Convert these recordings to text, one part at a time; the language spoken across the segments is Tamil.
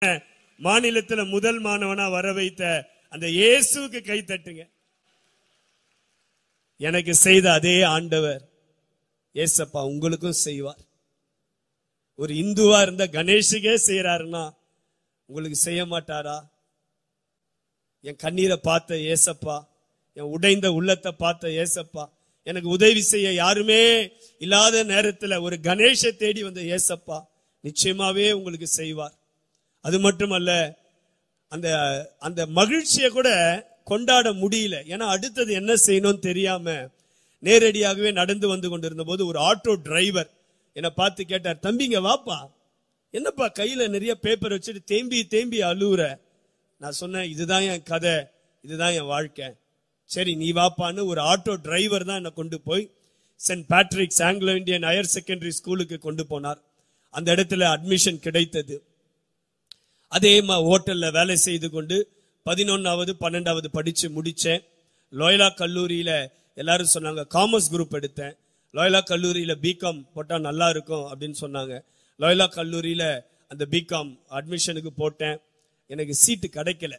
மாநிலத்துல முதல் மாணவனா வர வைத்த அந்த இயேசுவுக்கு கை தட்டுங்க எனக்கு செய்த அதே ஆண்டவர் ஏசப்பா உங்களுக்கும் செய்வார் ஒரு இந்துவா இருந்த கணேஷுக்கே செய்யறாருன்னா உங்களுக்கு செய்ய மாட்டாரா என் கண்ணீரை பார்த்த ஏசப்பா என் உடைந்த உள்ளத்தை பார்த்த ஏசப்பா எனக்கு உதவி செய்ய யாருமே இல்லாத நேரத்துல ஒரு கணேஷை தேடி வந்த ஏசப்பா நிச்சயமாவே உங்களுக்கு செய்வார் அது மட்டுமல்ல அந்த அந்த மகிழ்ச்சியை கூட கொண்டாட முடியல ஏன்னா அடுத்தது என்ன செய்யணும்னு தெரியாம நேரடியாகவே நடந்து வந்து கொண்டிருந்த போது ஒரு ஆட்டோ டிரைவர் என்னை பார்த்து கேட்டார் தம்பிங்க வாப்பா என்னப்பா கையில நிறைய பேப்பர் வச்சுட்டு தேம்பி தேம்பி அழுவுற நான் சொன்னேன் இதுதான் என் கதை இதுதான் என் வாழ்க்கை சரி நீ வாப்பான்னு ஒரு ஆட்டோ டிரைவர் தான் என்னை கொண்டு போய் Saint Patrick's Anglo Indian higher secondary ஸ்கூலுக்கு கொண்டு போனார் அந்த இடத்துல அட்மிஷன் கிடைத்தது அதே மா ஹோட்டல்ல வேலை செய்து கொண்டு பதினொன்னாவது பன்னெண்டாவது படிச்சு முடிச்சேன் லோயலா கல்லூரியில எல்லாரும் சொன்னாங்க காமர்ஸ் குரூப் எடுத்தேன் லோயலா கல்லூரியில பிகாம் போட்டா நல்லா இருக்கும் அப்படின்னு சொன்னாங்க லோயலா கல்லூரியில அந்த பிகாம் அட்மிஷனுக்கு போட்டேன் எனக்கு சீட்டு கிடைக்கல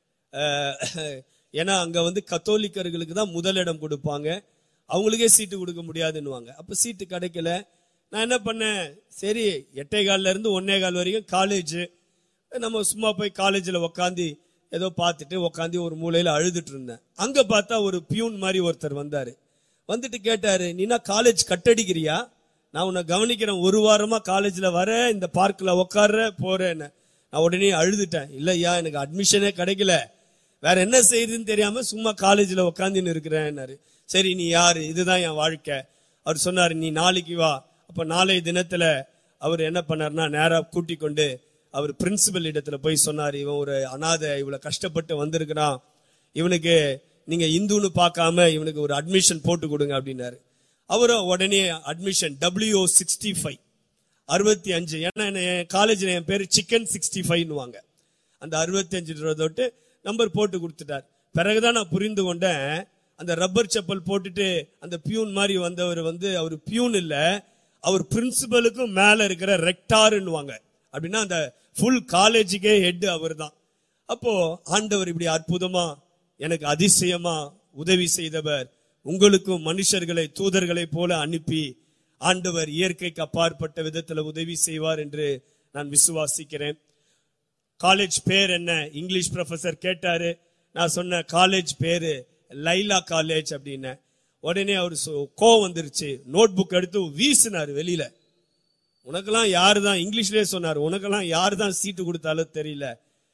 அஹ், ஏன்னா அங்க வந்து கத்தோலிக்கர்களுக்கு தான் முதலிடம் கொடுப்பாங்க அவங்களுக்கே சீட்டு கொடுக்க முடியாதுன்னுவாங்க அப்ப சீட்டு கிடைக்கல நான் என்ன பண்ணேன் சரி எட்டே கால்ல இருந்து ஒன்னே கால் வரைக்கும் காலேஜ் நம்ம சும்மா போய் காலேஜில் உக்காந்து ஏதோ பார்த்துட்டு உக்காந்து ஒரு மூலையில அழுதுட்டு இருந்தேன் அங்க பார்த்தா ஒரு பியூன் மாதிரி ஒருத்தர் வந்தாரு வந்துட்டு கேட்டாரு நீனா காலேஜ் கட்டடிக்கிறியா நான் உன்னை கவனிக்கிறேன் ஒரு வாரமா காலேஜ்ல வர இந்த பார்க்ல உட்கார்ற போறேன்னு நான் உடனே அழுதுட்டேன் இல்லையா எனக்கு அட்மிஷனே கிடைக்கல வேற என்ன செய்யுதுன்னு தெரியாம சும்மா காலேஜ்ல உட்காந்துன்னு இருக்கிறேன்னாரு சரி நீ யாரு இதுதான் என் வாழ்க்கை அவர் சொன்னாரு நீ நாளைக்கு வா அப்ப நாளைய தினத்துல அவர் என்ன பண்ணாருன்னா நேரா கூட்டி கொண்டு அவர் பிரின்சிபல் இடத்துல போய் சொன்னார் இவன் ஒரு அனாதை இவ்வளவு கஷ்டப்பட்டு வந்திருக்கிறான் இவனுக்கு நீங்க இந்துன்னு பார்க்காம இவனுக்கு ஒரு அட்மிஷன் போட்டு கொடுங்க அப்படின்னாரு அவரும் உடனே அட்மிஷன் டபிள்யூ சிக்ஸ்டி ஃபைவ் அறுபத்தி அஞ்சு ஏன்னா என்ன என் காலேஜ்ல என் பேரு சிக்கன் சிக்ஸ்டி ஃபைவ்னுவாங்க அந்த அறுபத்தி அஞ்சு தொட்டு நம்பர் போட்டு கொடுத்துட்டார் பிறகுதான் நான் புரிந்து கொண்டேன் அந்த ரப்பர் செப்பல் போட்டுட்டு அந்த பியூன் மாதிரி வந்தவர் வந்து அவர் பியூன் இல்ல அவர் பிரின்சிபலுக்கும் மேல இருக்கிற ரெக்டார்னுவாங்க அப்படின்னா அந்த ஃபுல் காலேஜுக்கே ஹெட் அவர் தான் அப்போ ஆண்டவர் இப்படி அற்புதமா எனக்கு அதிசயமா உதவி செய்தவர் உங்களுக்கும் மனுஷர்களை தூதர்களை போல அனுப்பி ஆண்டவர் இயற்கைக்கு அப்பாற்பட்ட விதத்துல உதவி செய்வார் என்று நான் விசுவாசிக்கிறேன் காலேஜ் பேர் என்ன இங்கிலீஷ் ப்ரொஃபசர் கேட்டாரு நான் சொன்ன காலேஜ் பேரு லைலா காலேஜ் அப்படின்னு உடனே அவர் கோவம் வந்துருச்சு நோட் புக் எடுத்து வீசினாரு வெளியில உனக்கெல்லாம் யாரு தான் இங்கிலீஷ்லயே சொன்னார் உனக்கெல்லாம் யாரு தான் சீட்டு கொடுத்தாலும் தெரியல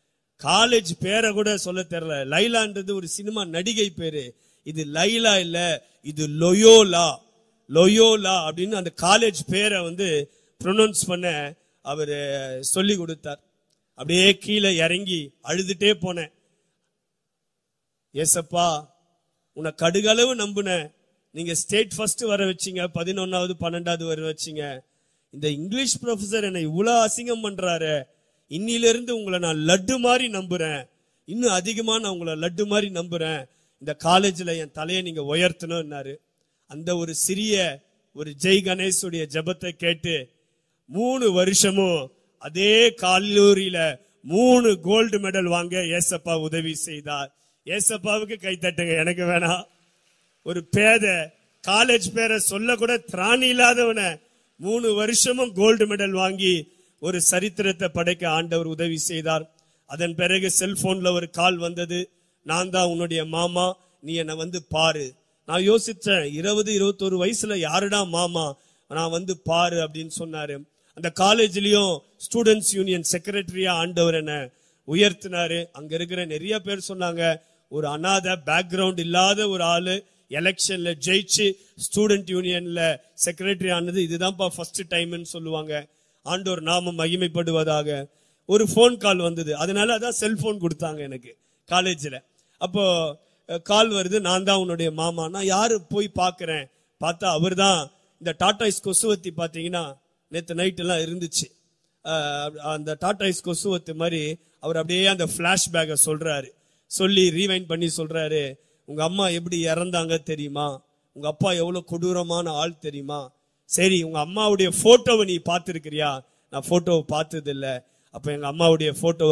காலேஜ் பேரை கூட சொல்ல தெரியல லைலான்றது ஒரு சினிமா நடிகை பேரு இது லைலா இல்ல இது லொயோலா லொயோலா அப்படின்னு அந்த காலேஜ் பேரை வந்து ப்ரொனவுன்ஸ் பண்ண அவர் சொல்லி கொடுத்தார் அப்படியே கீழே இறங்கி அழுதுட்டே போனேன் ஏசப்பா உன்னை கடுகளவு நம்புனேன் நீங்க ஸ்டேட் ஃபர்ஸ்ட் வர வச்சீங்க பதினொன்னாவது பன்னெண்டாவது வர வச்சீங்க இந்த இங்கிலீஷ் ப்ரொஃபசர் என்னை இவ்வளவு அசிங்கம் பண்றாரு இன்னில இருந்து உங்களை நான் லட்டு மாதிரி நம்புறேன் இன்னும் அதிகமா நான் உங்களை லட்டு மாதிரி நம்புறேன் இந்த காலேஜ்ல என் தலையை நீங்க உயர்த்தணும்னாரு அந்த ஒரு சிறிய ஒரு ஜெய் கணேஷுடைய ஜெபத்தை கேட்டு மூணு வருஷமும் அதே கல்லூரியில மூணு கோல்டு மெடல் வாங்க ஏசப்பா உதவி செய்தார் ஏசப்பாவுக்கு கை தட்டுங்க எனக்கு வேணாம் ஒரு பேத காலேஜ் பேரை சொல்ல கூட திராணி இல்லாதவன மூணு வருஷமும் கோல்டு மெடல் வாங்கி ஒரு சரித்திரத்தை படைக்க ஆண்டவர் உதவி செய்தார் அதன் பிறகு செல்போன்ல ஒரு கால் வந்தது நான் தான் உன்னுடைய மாமா நீ என்னை வந்து பாரு நான் யோசிச்சேன் இருபது இருபத்தொரு வயசுல யாருடா மாமா நான் வந்து பாரு அப்படின்னு சொன்னாரு அந்த காலேஜ்லயும் ஸ்டூடெண்ட்ஸ் யூனியன் செக்ரட்டரியா ஆண்டவர் என்ன உயர்த்தினாரு அங்க இருக்கிற நிறைய பேர் சொன்னாங்க ஒரு அனாதை பேக்ரவுண்ட் இல்லாத ஒரு ஆளு எலெக்ஷன்ல ஜெயிச்சு ஸ்டூடெண்ட் யூனியன்ல செக்ரட்டரி ஆனது இதுதான்ப்பா ஃபர்ஸ்ட் டைம்னு சொல்லுவாங்க ஆண்டோர் நாமம் மகிமைப்படுவதாக ஒரு ஃபோன் கால் வந்தது அதனால அதான் செல்போன் கொடுத்தாங்க எனக்கு காலேஜ்ல அப்போ கால் வருது நான் தான் உன்னுடைய மாமா நான் யாரு போய் பார்க்கிறேன் பார்த்தா அவர்தான் இந்த டாடாய்ஸ் கொசுவத்தி பாத்தீங்கன்னா நேத்து நைட் எல்லாம் இருந்துச்சு அஹ் அந்த டாடாய்ஸ் கொசுவத்து மாதிரி அவர் அப்படியே அந்த பிளாஷ்பேக்கை சொல்றாரு சொல்லி ரீவைண்ட் பண்ணி சொல்றாரு உங்க அம்மா எப்படி இறந்தாங்க தெரியுமா உங்க அப்பா எவ்வளவு கொடூரமான ஆள் தெரியுமா சரி உங்க அம்மாவுடைய போட்டோவை நீ பார்த்திருக்கிறியா நான் போட்டோவை பார்த்தது இல்ல அப்ப எங்க அம்மாவுடைய போட்டோ